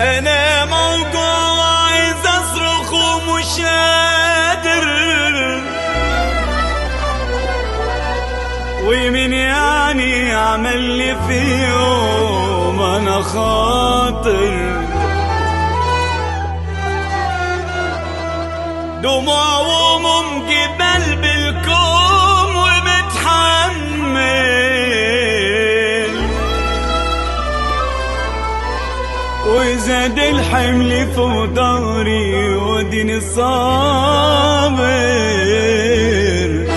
انا موجوع عايز اصرخ ومش قادر ومين يعني عمل لي في يوم انا خاطر دموع ومم جبال بالكوم ومتحمل وزاد الحمل فوق ضهري وديني صابر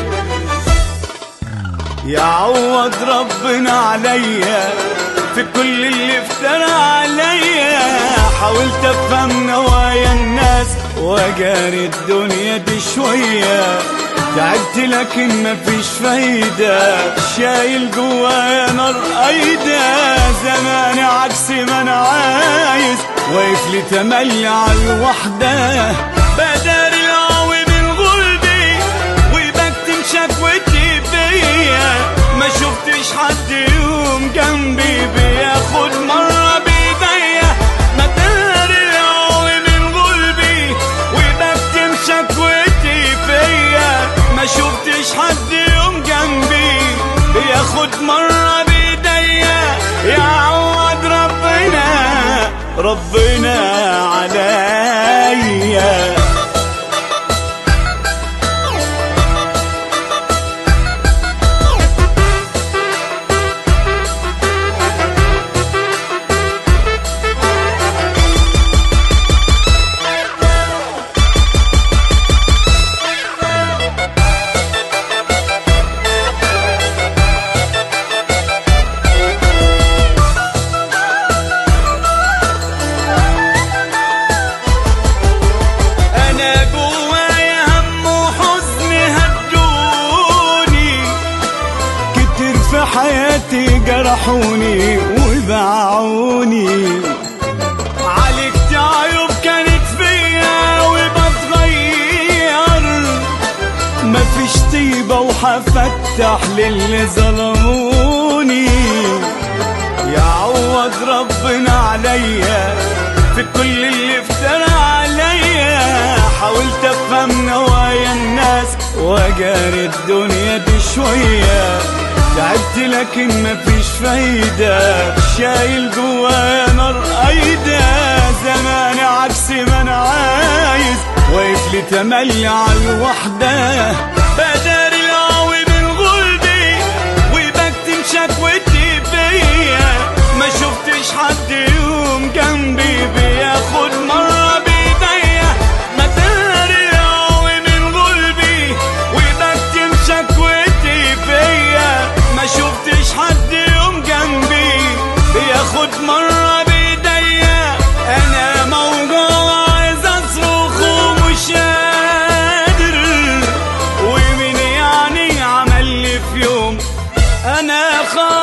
يعوض ربنا عليا في كل اللي افترى عليا حاولت افهم نوايا الناس واجاري الدنيا دي شوية تعبت لكن مفيش فايدة شايل جوايا نار قايدة زماني عكس ما انا عايز واقف لي تملي على الوحدة بدار القوي من غلبي وبكتم شكوتي بيا ما شفتش حد يوم جنبي بياخد مرة بيديا ما داري القوي من غلبي وبكتم شكوتي فيا ما شفتش حد يوم جنبي بياخد مرة بيديا يعوض ربنا ربنا عليا انا جوايا هم وحزن هدوني كتير في حياتي جرحوني وباعوني عالجت عيوب كانت فيا وبتغير مفيش طيبة وحفتح للي ظلموني يعوض ربنا عليا في كل اللي افترى عليا حاولت افهم نوايا الناس واجاري الدنيا دي شوية تعبت لكن مفيش فايدة شايل جوايا نار قايدة زماني عكس ما انا عايز واقف لي تملي على الوحدة بدار القوي من غلبي وبكتم شكوتي بيا ما شفتش حد يوم جنبي بياخد مرة بيديا ما داري القوي من غلبي وبكتم شكوتي فيا ما شفتش حد يوم جنبي بياخد مرة بيديا انا موجوع عايز اصرخ ومش قادر ومين يعني عمل لي في يوم انا خاطر